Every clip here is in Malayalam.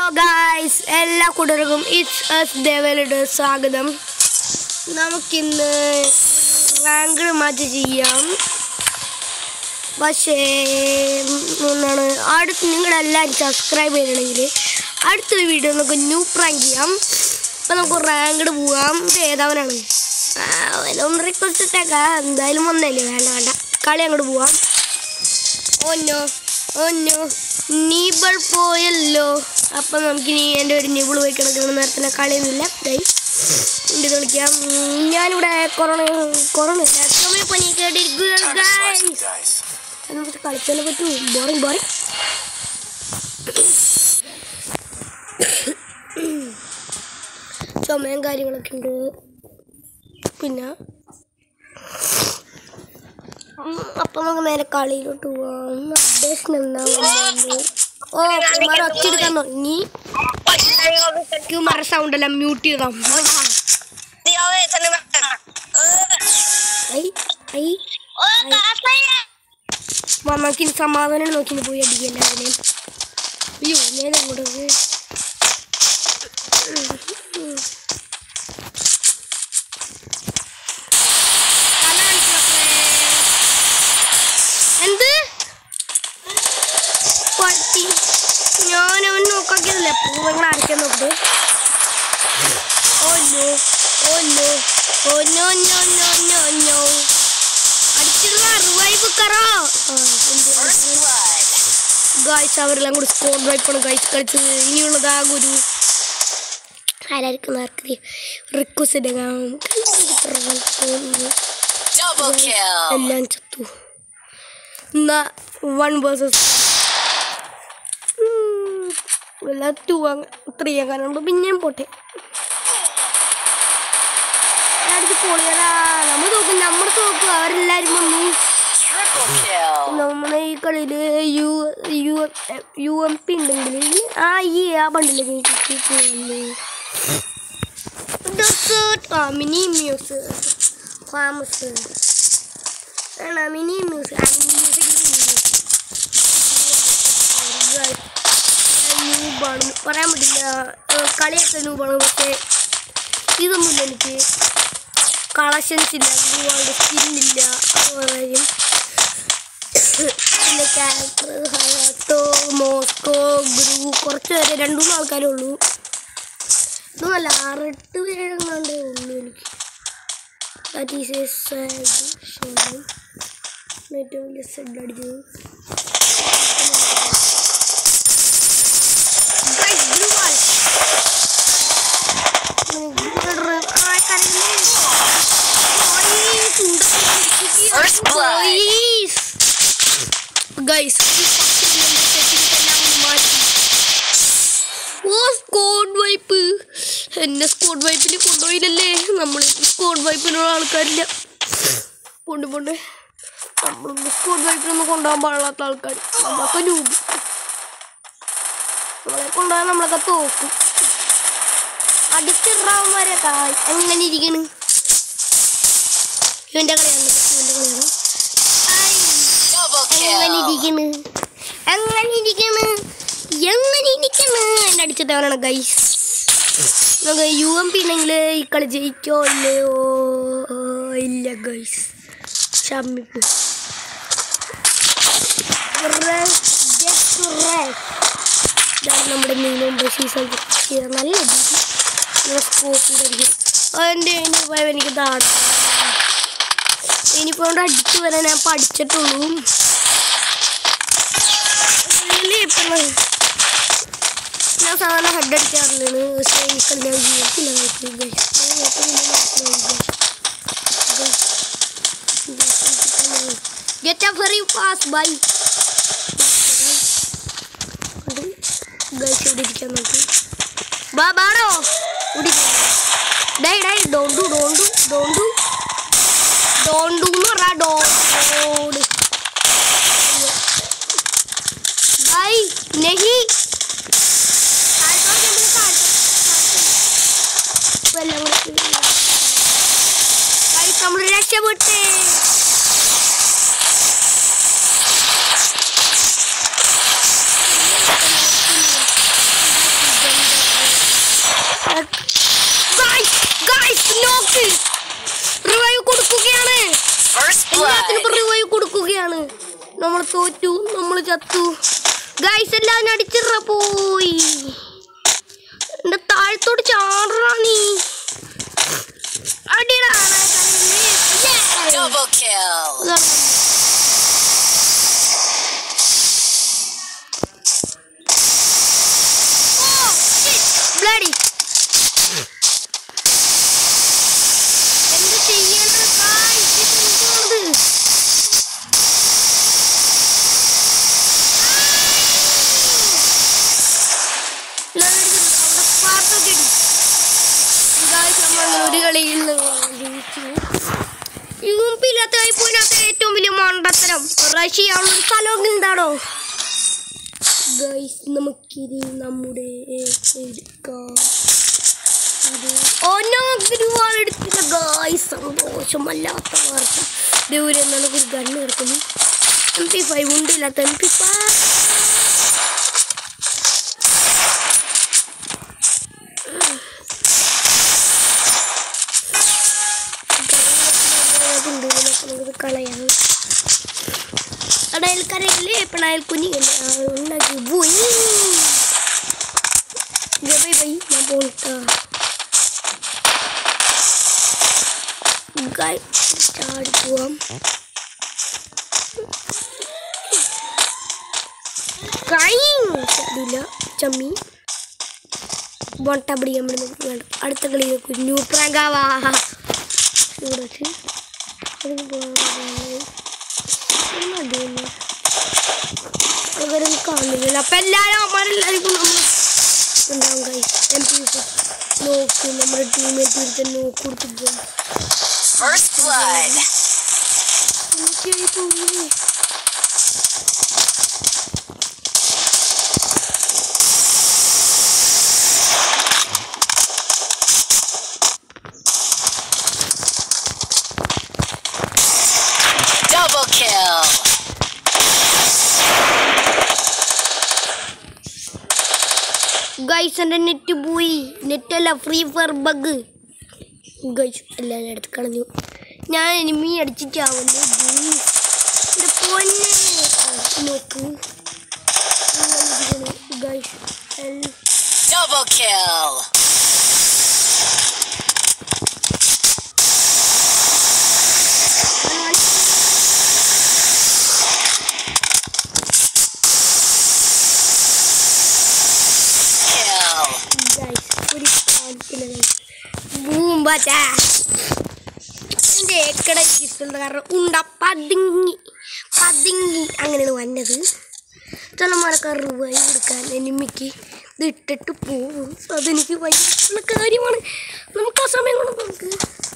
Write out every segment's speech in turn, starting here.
ഗായ്സ് എല്ലാ കൂട്ടർക്കും ഇറ്റ്സ് എസ് ദേവലുടെ സ്വാഗതം നമുക്കിന്ന് റാങ്ക് മാച്ച് ചെയ്യാം പക്ഷേ എന്താണ് അടുത്ത് നിങ്ങളെല്ലാവരും സബ്സ്ക്രൈബ് ചെയ്യണമെങ്കിൽ അടുത്തൊരു വീഡിയോ നമുക്ക് ന്യൂ പ്രാങ്ക് ചെയ്യാം അപ്പം നമുക്ക് റാങ്കഡ് പോവാം ഇത് ഏതവനാണ് അവനൊന്ന് റിക്വസ്റ്റ് ഇട്ടേക്കാം എന്തായാലും വന്നല്ലേ വേണ്ട വേണ്ട കളി അങ്ങോട്ട് പോവാം ഓന്നോ ഓന്നോ നീബിൾ പോയല്ലോ അപ്പം നമുക്ക് ഇനി എൻ്റെ ഒരു നിബിൾ പോയി കിടക്കുന്ന നേരത്തിന് കളിയൊന്നുമില്ല കൈ ഇത് കളിക്കാം ഉം, ഞാനിവിടെ കൊറോണ കൊറോണ ഇല്ല ചുമ പനി കേട്ടിരിക്കുകയാണ് guys. അത് നമുക്ക് കളിച്ചാലേ പറ്റൂ ബോറിങ് ബോറിങ് ചുമയും കാര്യങ്ങളൊക്കെ ഉണ്ട് പിന്നെ ഉം, അപ്പൊ നമുക്ക് നേരെ കളിയിലോട്ട് പോവാം അപ്ഡേഷൻ എന്താ വന്നത്? ഓ കുമാർ ഒച്ചെടുക്കാൻ തുടങ്ങി കുമാരുടെ സൗണ്ട് എല്ലാം മ്യൂട്ട് ചെയ്താം ഐ ഐ നമുക്ക് ഇനി സമാധാനം നോക്കി പോയി അടിക്കല്ല അതിനെ അയ്യോ ഞാൻ അങ്ങോട്ട് പോയി. തല കാണിച്ചു മക്കളെ. എന്ത് പട്ടി ഞാൻ അവൻ നോക്കാക്കിയതല്ലേ പൂവങ്ങൾ അരക്കാൻ നോക്കട്ടെ oh no oh no oh no no no no no അടിച്ചിരുന്ന റിവൈവ് കറോ ഗായ്സ് അവരെല്ലാം കൂടി സ്കോർ വൈപ്പാണ് ഗായ്സ് കളിച്ചത് ഇനിയുള്ളത് ആ ഒരു ആരായിരിക്കും ആർക്കറിയാം റിക്വസ്റ്റ് ഇടാം Double kill. എല്ലാം ചത്തു എന്നാ വൺ വേഴ്സസ് എല്ലാ ടു ത്രീ ആകാനുണ്ട് പിന്നെയും പോട്ടെ അടിച്ച് പൊളിയടാ നമ്മൾ തോക്കും നമ്മൾ തോക്കും അവരെല്ലാരും വന്നു Triple kill. നമ്മളെ ഈ കളിയില് U U U M P ഉണ്ടെങ്കിൽ ആ ഈ ആ ബണ്ടിലേക്ക് ഡെസേർട്ട് ആ മിനി മ്യൂസ് ഫാമസ് ആണ് മിനി മ്യൂസ് ആ മിനി ന്യൂബാണ് പറയാൻ പറ്റില്ല ഏഹ് കളിയൊക്കെ ന്യൂബാണ് പക്ഷേ ഇതൊന്നുമില്ല എനിക്ക് കളക്ഷൻസ് ഇല്ല ഒരുപാട് സ്കിന്നില്ല കാര്യം പിന്നെ ക്യാരക്ടർ ഹയാട്ടോ മോസ്കോ ഗുരു കുറച്ച് പേര് രണ്ടു മൂന്ന് ആൾക്കാരേ ഉള്ളൂ ഇതൊന്നല്ല ആറെട്ട് പേരെങ്ങാണ്ടേ ഉള്ളൂ എനിക്ക് that is a sad song ഏറ്റവും വലിയ സെഡ് അടിച്ചത് Guys, blue ball. ആ, കരയില്ലേ? Boys, ഉണ്ടാക്കി First blood. Boys. Guys, ഈ പത്തിൻ്റെ settings എല്ലാം ഒന്ന് മാറ്റി. ഓ സ്കോഡ് വൈപ്പ് എന്നെ സ്കോഡ് വൈപ്പിന് കൊണ്ടുപോയില്ലല്ലേ നമ്മൾ സ്കോഡ് വൈപ്പിനുള്ള ആൾക്കാരില്ല പോണ്ട് പോണ്ട് നമ്മളൊന്നും സ്കോഡ് വൈപ്പിനൊന്നും കൊണ്ടുപോകാൻ പാടില്ലാത്ത ആൾക്കാർ നമ്മളൊക്കെ രൂപ നമ്മളെ കൊണ്ടുപോകാൻ നമ്മളൊക്കെ തോക്കും അടിച്ചിടാവന്മാരൊക്കെ എങ്ങനെ ഇരിക്കണ് ഇവന്റെ കളിയാണ് ഇവന്റെ കളിയാണ് ഐ. Double എങ്ങനെ kill. ഇരിക്കണ് എങ്ങനെ ഇരിക്കണ് എങ്ങനെ ഇരിക്കണ് എന്നെ അടിച്ചിട്ടവനാണ് ഗൈസ് നമുക്ക് യു എം പി ഉണ്ടെങ്കിൽ ഈ കളി ജയിക്കോ ഇല്ലയോ ഇല്ല ഗൈസ് ക്ഷമിപ്പു ഇതാണ് നമ്മുടെ മെയിൻ സീസൺ നല്ല സ്കോപ്പിലായിരിക്കും അതിൻ്റെ ഇനിയിപ്പോൾ എനിക്ക് താഴെ ഇനിയിപ്പോൾ കൊണ്ട് അടിച്ചു വരാൻ ഞാൻ പഠിച്ചിട്ടുള്ളൂ ഇതില് ഇപ്പം ഞാൻ സാധാരണ ഹെഡ് അടിക്കാറില്ലാണ് പക്ഷേ ഈ കളി ഞാൻ ജീവിതത്തില്ല Get up very fast, bye. Guys ഇവിടെ ഇരിക്കാൻ നോക്കി ബാ ബാടോ ഇവിടെ ഡേ ഡേ ഡോണ്ടു ഡോണ്ടു ഡോണ്ടു ഡോണ്ടു എന്ന് പറഞ്ഞാ ഡോണ്ട് ബൈ നഹി നമ്മൾ രക്ഷപ്പെട്ടേ നോക്ക് റിവൈവ് കൊടുക്കുകയാണ് First എല്ലാത്തിനും blood. റിവൈവ് കൊടുക്കുകയാണ് നമ്മൾ തോറ്റു നമ്മൾ ചത്തു ഗൈസ് എല്ലാവരും അടിച്ചിറ പോയി എന്റെ താഴത്തോട്ട് ചാടണ നീ അടിയടാ Double kill. ബ്ലഡി എന്ത് ചെയ്യണ ഒരു കളിയിൽ ജയിച്ചു യൂപ്പില്ലാത്ത പോയിനകത്ത് ഏറ്റവും വലിയ മണ്ടത്തരം റഷ്യ സ്ഥലമൊക്കെ എന്താണോ ഗൈസ് നമുക്കിനി നമ്മുടെ എടുക്കാം ഇത് ഓ ഞങ്ങൾക്ക് ഒരുപാട് എടുത്തില്ല ഗൈസ് സന്തോഷമല്ലാത്ത വാർത്ത ദൂരെ നമുക്കൊരു ഗണ്ണ് കിടക്കുന്നു എം പി ഫൈവ് ഉണ്ടില്ലാത്ത എം പി ഫൈവ് നമുക്കിത് കളയാം അടയൽക്കരയില്ലേ പിണായൽ കുഞ്ഞില്ലേ ഉണ്ടാക്കി പോയി ബൈ ബൈ ഞാൻ പോണിട്ടാ ഗായ് ചാടി പോവാം ചാടില്ല ചമ്മി ബോട്ട പിടിക്കാൻ വേണ്ട അടുത്ത കളി കുഞ്ഞു പ്രാങ്കാവാ ഇവിടെ വെച്ച് അതിന് പോകാൻ മടിയല്ലേ അവരൊന്നും കാണുന്നില്ല അപ്പൊ എല്ലാരും അമ്മമാരെല്ലാവർക്കും നമ്മൾ ഉണ്ടാവും കൈ എം പി നോക്ക് നമ്മുടെ ടീമേറ്റ് ഒരുത്തൻ നോക്ക് കൊടുത്തിട്ട് പോകും First blood. എനിക്കായി പോകില്ലേ Double kill. ഗൈസ് എൻ്റെ നെറ്റ് പോയി നെറ്റല്ല ഫ്രീ ഫയർ ബഗ് ഗൈസ് എല്ലാവരും എടുത്ത് കളഞ്ഞു ഞാൻ എനിമി അടിച്ചിട്ടാവുന്നു എൻ്റെ പൊന്നെ ആ, നോക്ക് guys Double kill. Kill. Guys ഒരു കാണിക്കില്ല ഗൈസ് ബൂമ്പാറ്റ എൻ്റെ ഏക്കട ഇഷ്ടമുള്ള കാരണം ഉണ്ട പതുങ്ങി പതുങ്ങി അങ്ങനെയാണ് വന്നത് ചിലമാരക്കാർ വഴി കൊടുക്കാൻ എനിമിക്ക് ഇത് ഇട്ടിട്ട് പോകും അതെനിക്ക് ഭയങ്കര കാര്യമാണ് നമുക്ക് ആ സമയം കൊണ്ട് നമുക്ക്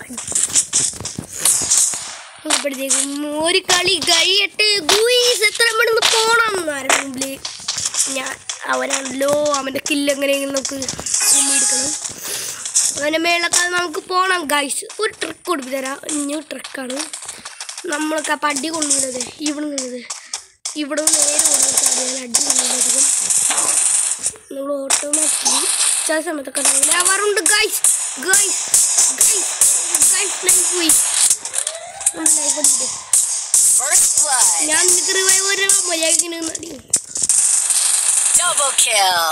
അപ്പോഴത്തേക്കും ഒരു കളി കഴിയട്ട് ഗൂയിസ് എത്ര മണിന്ന് പോണം എന്ന് പറയുമ്പോൾ ഞാൻ അവനാണല്ലോ അവൻ്റെ കില്ല് എങ്ങനെയെങ്കിലും നമുക്ക് എടുക്കണം അവൻ്റെ മേളക്കാൽ നമുക്ക് പോകണം ഗൈസ് ഒരു ട്രിക്ക് കൊടുത്തു തരാം ന്യൂ ട്രിക്കാണ് നമ്മളൊക്കെ അപ്പം അടി കൊണ്ടുവരുന്നത് ഇവിടെ നിന്നത് ഇവിടെ നിന്ന് നേരെ ഓടുന്ന അടി കൊണ്ടുവരും നമ്മൾ ഓട്ടോമാറ്റിക്കലി ചില സമയത്തൊക്കെ ലാവാറുണ്ട് guys guys guys guys life പോയി നമ്മുടെ ലൈഫ് അടിച്ചിട്ട് First blood. ഞാൻ നിനക്ക് റിവൈവ് ഒരു മര്യാദക്കിന് നടി Double kill.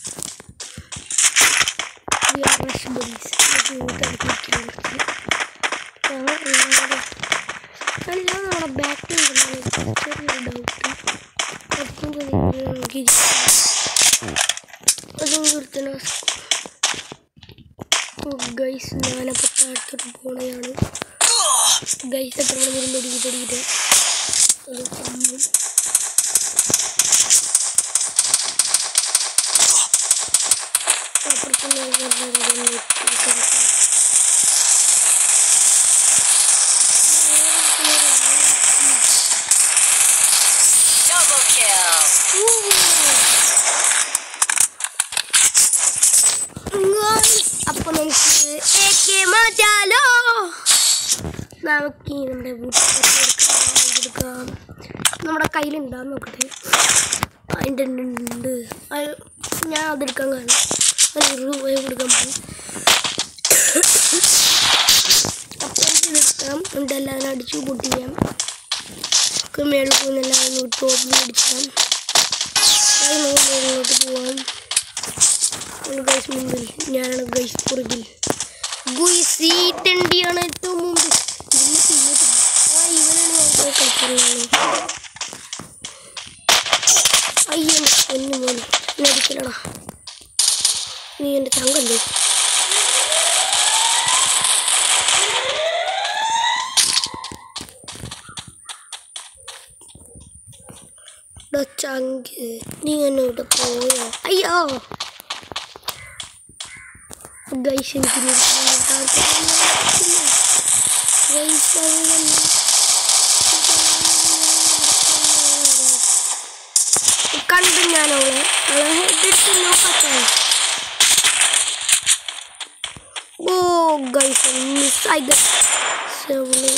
We are rush buddies. നമുക്ക് ഇങ്ങോട്ട് അടുപ്പിക്കാൻ പറ്റില്ല. ഞാൻ ഇങ്ങനെ- അല്ല നമ്മുടെ ബാക്കിൽ ചെറിയൊരു ഡൗട്ട് അതും കൂടി നമുക്ക് ഇരിക്കാം. അതും കൊടുത്തന്നെ ഗൈസ് ഞാനപ്പോൾ താഴത്തോട്ട് പോണെയാണ് ഗൈസ് എത്ര മണി വരുമ്പോൾ ഒരു പൊടിയിട്ട് അത് കമ്മും അപ്പുറത്തുനിന്ന് Double kill. അപ്പൊ നമുക്ക് AK മാറ്റാലോ നമുക്ക് ഈ നമ്മുടെ വീട്ടിൽ എടുക്കാം നമ്മുടെ കയ്യിലുണ്ടാന്ന് നോക്കട്ടെ അതിൻ്റെ ഉണ്ട് അത് ഞാൻ അതെടുക്കാൻ കാരണം ഒരു രൂപ കൊടുക്കാൻ പോകും അപ്പം എടുക്കാം എന്നിട്ട് എല്ലാവരും അടിച്ചു പൊട്ടിക്കാം ഒക്കെ മേളിൽ പോകുന്ന എല്ലാവരും ടോപ്പിൽ അടിച്ചാം അത് നമുക്ക് മേളിലോട്ട് പോവാം ഗൈസ് മുമ്പിൽ ഞാനാണ് ഗൈസ് പുറകിൽ ഗുയ്സ് ഈ തെണ്ടിയാണ് ഏറ്റവും മുമ്പിൽ ഇതിന് തീരെ ആ ഇവനാണ് ഞാൻ പോയി കളിക്കുന്നത് അയ്യോ എന്നെ മോനെ എന്നെ അടിക്കലടാ നീ എൻ്റെ തങ്കല്ലേ എടാ ചങ്ക് നീ എന്നോട് പോയോ അയ്യോ ഗൈസ് എനിക്ക് ഗൈസ് കണ്ടു ഞാൻ അവളെ അവളെ ഹെഡിട്ട് നോക്കട്ടെ ഓ ഗൈസ് മിസ്സായി ഗൈസ് അവളെ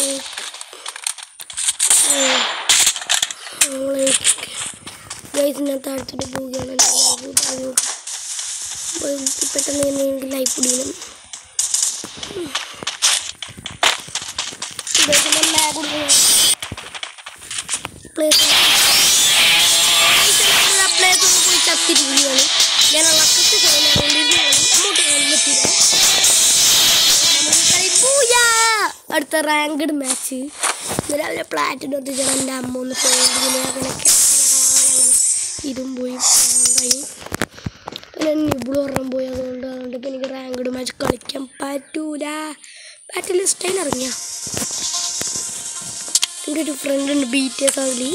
അവളെ ഗൈസ് ഞാൻ താഴ്ത്തിട്ട് പോവുകയാണ് പെട്ടെന്ന് തന്നെ എനിക്ക് ലൈഫ് പിടിക്കണം പ്ലേസ് പ്ലേസ് ഒന്ന് പോയി ചത്തിരിക്കുകയാണ് ഞാൻ ഉറക്കത്ത് കഴിഞ്ഞുകൊണ്ടിരിക്കുകയാണ് അങ്ങോട്ട് കയറി പറ്റില്ല അടുത്ത റാങ്ക്ഡ് മാച്ച് രാവിലെ പ്ലാറ്റിന് ഒത്തിച്ചാൽ എൻ്റെ അമ്മ ഒന്ന് ഫോണിങ്ങനെ അങ്ങനെയൊക്കെ ഇതും പോയി പ്രാന്തായി പിന്നെ നിബിൾ ഒരെണ്ണം പോയി അതുകൊണ്ട് അതുകൊണ്ട് ഇപ്പം എനിക്ക് റാങ്ക്ഡ് മാച്ച് കളിക്കാൻ പറ്റൂല ബാറ്റിൽ സ്റ്റൈൽ ഇറങ്ങിയ എൻ്റെ ഒരു ഫ്രണ്ട് ഉണ്ട് ബി ടി എസ് അതിൽ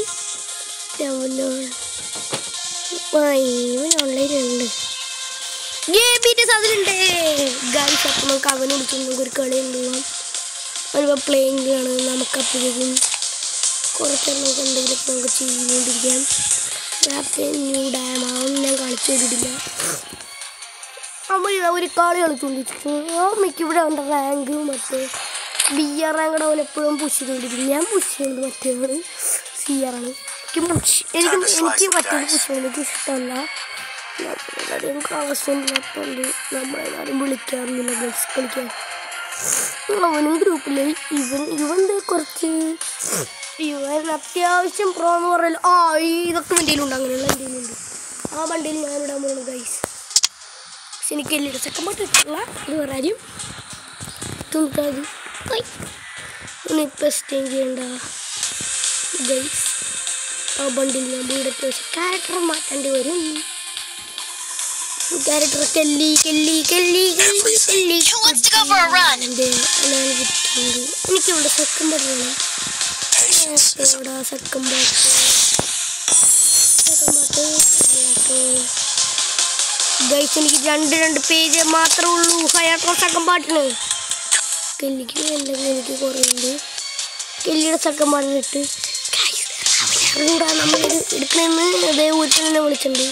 ഇവൻ ഓൺലൈനുണ്ട് ഏ ബി ടി എസ് അതിലുണ്ട് ഗൈസ് അപ്പം നമുക്ക് അവനെ വിളിച്ചു നമുക്ക് ഒരു കളി ഉണ്ട് അവനിപ്പോൾ പ്ലേയിങ് ആണ് നമുക്ക് അപ്പോഴേക്കും കുറച്ചെണ്ണം നമുക്ക് എന്തെങ്കിലുമൊക്കെ നമുക്ക് ചെയ്തുകൊണ്ടിരിക്കാം ഹാപ്പി ന്യൂ ഡാം അതൊന്നും ഞാൻ കളിച്ചു നോക്കിയിട്ടില്ല അമ്മ ഇതാ ഒരു കളി കളിച്ചുകൊണ്ടിരിക്കും അമ്മയ്ക്ക് ഇവിടെ ഉണ്ട് റാങ്ക് മറ്റേ ബി ആർ റാങ്ക് അവൻ എപ്പോഴും പുഷ് ചെയ്തുകൊണ്ടിരിക്കും ഞാൻ പുഷ് ചെയ്യുന്നത് മറ്റേതാണ് സി ആർ ആണ് എനിക്ക് പുഷ് എനിക്ക് എനിക്ക് മറ്റേത് പുഷ് ചെയ്യുന്നത് എനിക്ക് ഇഷ്ടമല്ല നമ്മളെല്ലാവരും ആവശ്യമില്ലാത്തതുകൊണ്ട് നമ്മളെല്ലാവരും വിളിക്കാറില്ല ഗൾസ് കളിക്കാൻ അവനും ഗ്രൂപ്പിൽ ഇവൻ ഇവൻ്റെ കുറച്ച് ഇവൻ അത്യാവശ്യം പ്രോ എന്ന് പറയൽ ആ ഈ ഇതൊക്കെ വണ്ടിയിലുണ്ട് അങ്ങനെയുള്ള വണ്ടിയിലുണ്ട് ആ വണ്ടിയിൽ ഞാൻ ഇടാൻ പോകുന്നു ഗൈസ് പക്ഷെ എനിക്ക് എല്ലാം സെക്കൻഡ് പാട്ട് ഇട്ടില്ല ഇത് വേറെ കാര്യം തുണിക്കാത് ഇപ്പം സ്റ്റേജ് ചെയ്യണ്ട ഗൈസ് ആ ബണ്ടിൽ ഞാൻ വീടത്തെ ക്യാരക്ടർ മാറ്റേണ്ടി വരും character Kelly Kelly Kelly Kelly Kelly Who wants to go for a run? എൻ്റെ അതാണ് കിട്ടുന്നത് എനിക്കിവിടെ സെക്കൻഡ് പാട്ട് വേണം ഇവിടെ സെക്കൻഡ് പാട്ട് സെക്കൻഡ് പാട്ട് ഗൈസ് എനിക്ക് രണ്ട് രണ്ട് പേജ് മാത്രമേ ഉള്ളൂ ഹയാട്ടോ സെക്കൻഡ് പാട്ടിന് കെല്ലിക്ക് എന്തെങ്കിലും എനിക്ക് കുറയുണ്ട് കെല്ലിയുടെ സെക്കൻഡ് പാട്ടിലിട്ട് അറിഞ്ഞൂടാ നമ്മളിത് എടുക്കണമെന്ന് അതേ വീട്ടിൽ തന്നെ വിളിച്ചിട്ടുണ്ട്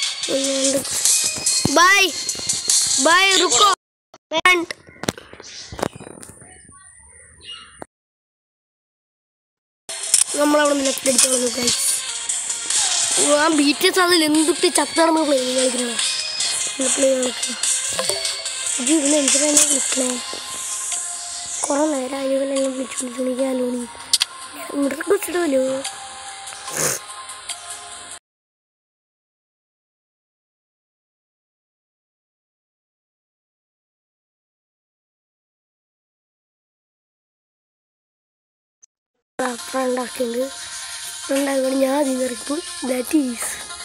ബൈ ബൈ റുക്കോ വേണ്ട നമ്മളവിടെ ലെഫ്റ്റ് അടിച്ചോളൂ ഗൈസ് ആ ബി ടി എസ് അതിൽ എന്തിട്ട് ചത്തടന്ന് പ്ലേ കളിക്കണ പ്ലേ കളിക്കണം ഇത് ഇവനെ എന്തിനാണ് വിളിക്കണേ കുറേ നേരം ഇവനെന്നെ വിളിച്ചുകൊണ്ടിരിക്കാലോ നീ മൃഗച്ചിടുമല്ലോ ഫ്രണ്ടാക്കുന്നുണ്ട് ഫ്രണ്ടാക്കി ഞാൻ ആദ്യം ഇറക്കും ദാറ്റ് ഈസ്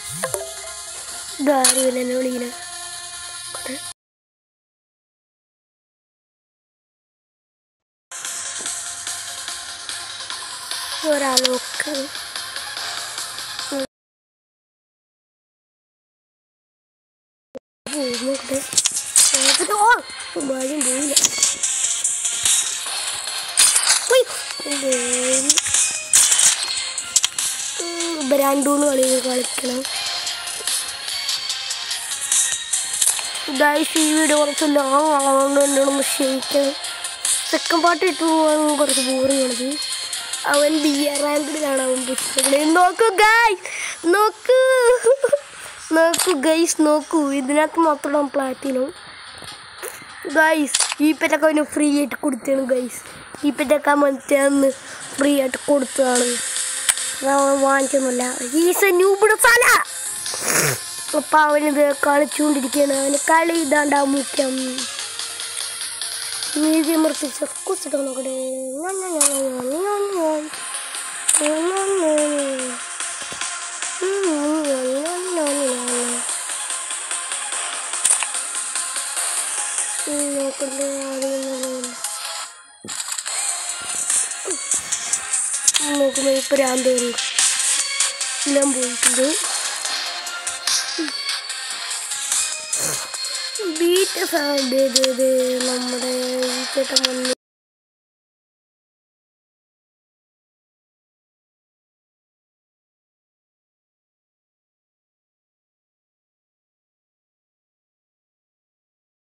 ഇതാരും എന്നെ വിളിക്കണേ ഒരാൾ നോക്ക് നോക്കട്ടെ ഓ ഭാര്യം പോയില്ല ഉയ്, പോയി. ഉം, രണ്ടൂന്ന് കളി കളിക്കണം ഗൈസ് ഈ വീഡിയോ കുറച്ച് ലോങ് ആവുകൊണ്ട് എന്നോട് ക്ഷമിക്കണം സെക്കൻഡ് പാർട്ട് ഇട്ട് പോകാൻ കുറച്ച് ബോറിംഗ് ആണത് അവൻ ബി ആർ റാങ്കിലാണ് അവൻ പുസ്തകം നോക്കൂ ഗായ് നോക്കൂ നോക്കൂ ഗൈസ് നോക്കൂ ഇതിനകത്ത് മാത്രം പ്ലാറ്റിനും ഗൈസ് ഈ പെറ്റൊക്കെ അവന് ഫ്രീ ആയിട്ട് കൊടുത്താണ് ഗൈസ് ഈ പെറ്റൊക്കെ മറ്റേ അന്ന് ഫ്രീ ആയിട്ട് കൊടുത്തതാണ് അത് അവൻ വാങ്ങിച്ചൊന്നുമില്ല ഈസ് ന്യൂബിഡ് സാല അപ്പം അവനിത് കളിച്ചുകൊണ്ടിരിക്കുകയാണ് അവന് കളി ഇതാണ്ടാ മുഖ്യം നീതി മർത്തിച്ച് കുച്ചിട്ട് നോക്കട്ടെ ഞാൻ ഞാൻ ഞാൻ ഞാൻ ഞാൻ ഞാൻ ഞാൻ ഞാൻ ഞാൻ നോക്കുമ്പോ ഇപ്പൊ രാന്ത് വരും എല്ലാം പോയിട്ടുണ്ട് ബീറ്റ് സൗണ്ട് നമ്മുടെ ഈ ചേട്ടൻ വന്ന്